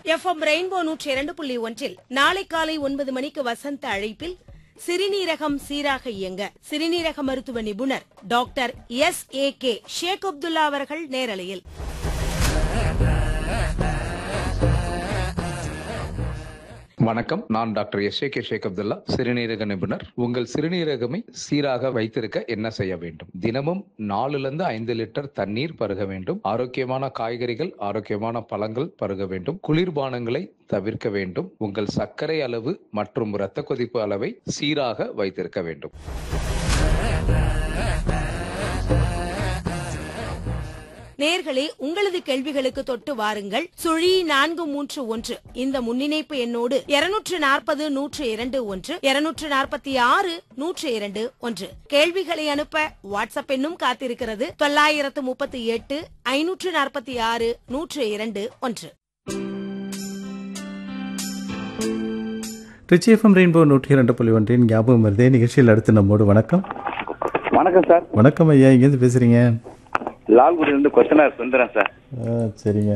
FM rainbow நூற்றி இரண்டு புள்ளி ஒன்றில் நாளை காலை ஒன்பது மணிக்கு வசந்த அழைப்பில் சிறுநீரகம் சீராக இயங்க சிறுநீரக மருத்துவ நிபுணர் doctor S A K Sheikh Abdullah அவர்கள் நேரலையில் வணக்கம் நான் doctor S K Sheikh Abdullah சிறுநீரக நிபுணர் உங்கள் சிறுநீரகமை சீராக வைத்திருக்க என்ன செய்ய வேண்டும் தினமும் நாலுல இருந்து ஐந்து லிட்டர் தண்ணீர் பருக வேண்டும் ஆரோக்கியமான காய்கறிகள் ஆரோக்கியமான பழங்கள் பருக வேண்டும் குளிர்பானங்களை தவிர்க்க வேண்டும் உங்கள் சர்க்கரை அளவு மற்றும் இரத்த கொதிப்பு அளவை சீராக வைத்திருக்க வேண்டும் நேர்களே உங்களது கேள்விகளுக்கு தொட்டு வாருங்கள் சுழி நான்கு மூன்று ஒன்று இந்த முன்னிணைப்பு எண்ணோடு இருநூற்று நாற்பது நூற்று இரண்டு ஒன்று இருநூற்று நாற்பத்தி ஆறு நூற்று இரண்டு ஒன்று கேள்விகளை அனுப்ப வாட்ஸ்அப் எண்ணும் காத்திருக்கிறது தொள்ளாயிரத்து முப்பத்தி எட்டு ஐநூற்று நாற்பத்தி ஆறு நூற்று இரண்டு ஒன்று ரிச்சி எஃப்எம் ரெயின்போ நூற்றி இரண்டு புள்ளி ஒன்றின் ஞாபகம் வருதே நிகழ்ச்சியில் அடுத்து நம்மோடு வணக்கம் வணக்கம் சார் வணக்கம் ஐயா இங்கேருந்து பேசுறீங்க லால்குடியிலிருந்து கொத்தனார் சுந்தரம் சார் ஆ, சரிங்க